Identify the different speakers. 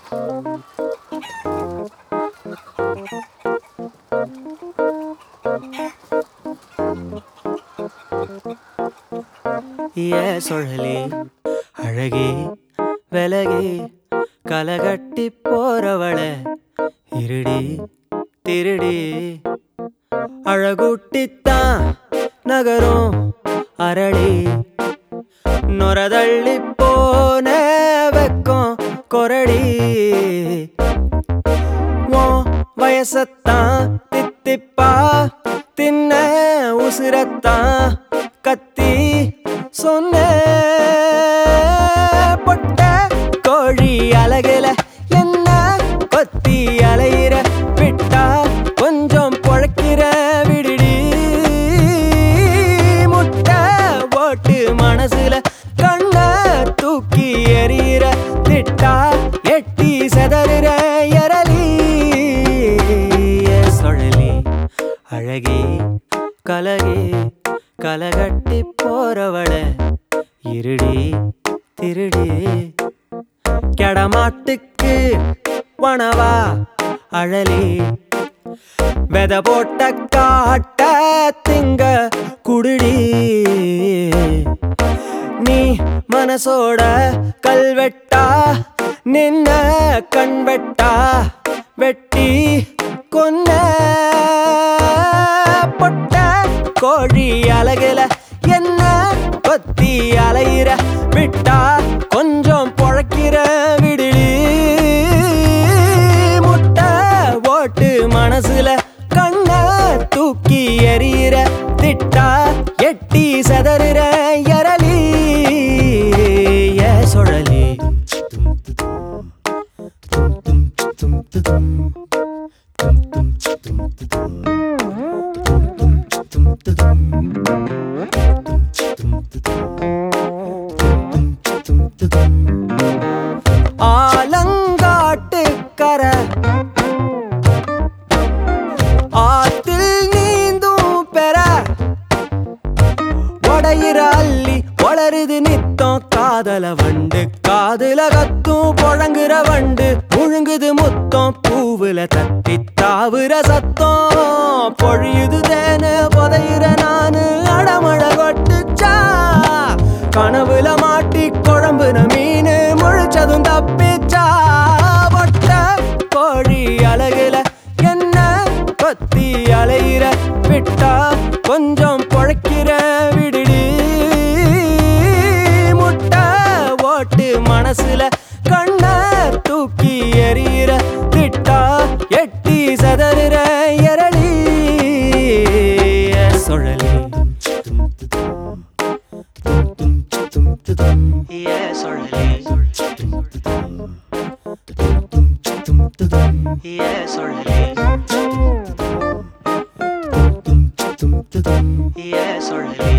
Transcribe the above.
Speaker 1: ஏ சுழலி அழகே விலகி கலகட்டி போறவள இருடி திருடி அழகுட்டித்தான் நகரும் அரளி நொரதள்ளி போன வெக்கம் கொரடி உன் வயசத்தான் தித்திப்பா தின்ன உசிரத்தான் கத்தி சொன்ன பொட்ட கோழி அழகுல என்ன கொத்தி அலையிற விட்டா கொஞ்சம் பொழைக்கிற விடுடி முட்டை ஓட்டு மனசுல கண்ண தூக்கி எறிகிற திட்டா எட்டி செதறுற எரலி சுழலி அழகே கலகே கலகட்டி போறவள இருடி திருடி கெடமாட்டுக்கு வனவா அழலி வெத போட்ட காட்ட திங்க குடுடி நீ மனசோட கல்வெட்டா நின்ன கண்வெட்டா வெட்டி கொன்ன பொட்ட கோழி அழகுல என்ன கொத்தி அலையிற விட்டா கொஞ்சம் பொழைக்கிற விடுடி முட்டை ஓட்டு மனசுல கண்ண தூக்கி எறிகிற திட்டா எட்டி செதறுற எரலி ஏ சுழலி ஆலங்காட்டு கரை ஆத்தில் நீந்தும் பெற உடையிற அள்ளி வளருது நித்தம் காதல வண்டு காதுல கத்தும் புழங்குற வண்டு முழுங்குது முத்தம் பூவுல தத்தி தாவுற சத்தம் பொழியுது தேன புதையிற நானு அடமழ கொட்டுச்சா கனவுல மாட்டி குழம்புன மீன் முழிச்சதும் தப்பிச்சா பொட்ட கோழி அழகுல என்ன கொத்தி அலையிற விட்டா கொஞ்சம் பொழைக்கிற விடுடி முட்டை ஓட்டு மனசுல கண்ண தூக்கி எறிகிற திட்டா எட்டி சதறுற எரளி சுழலி ஏ சுழலி ஏ சுழலி ஏ சுழலி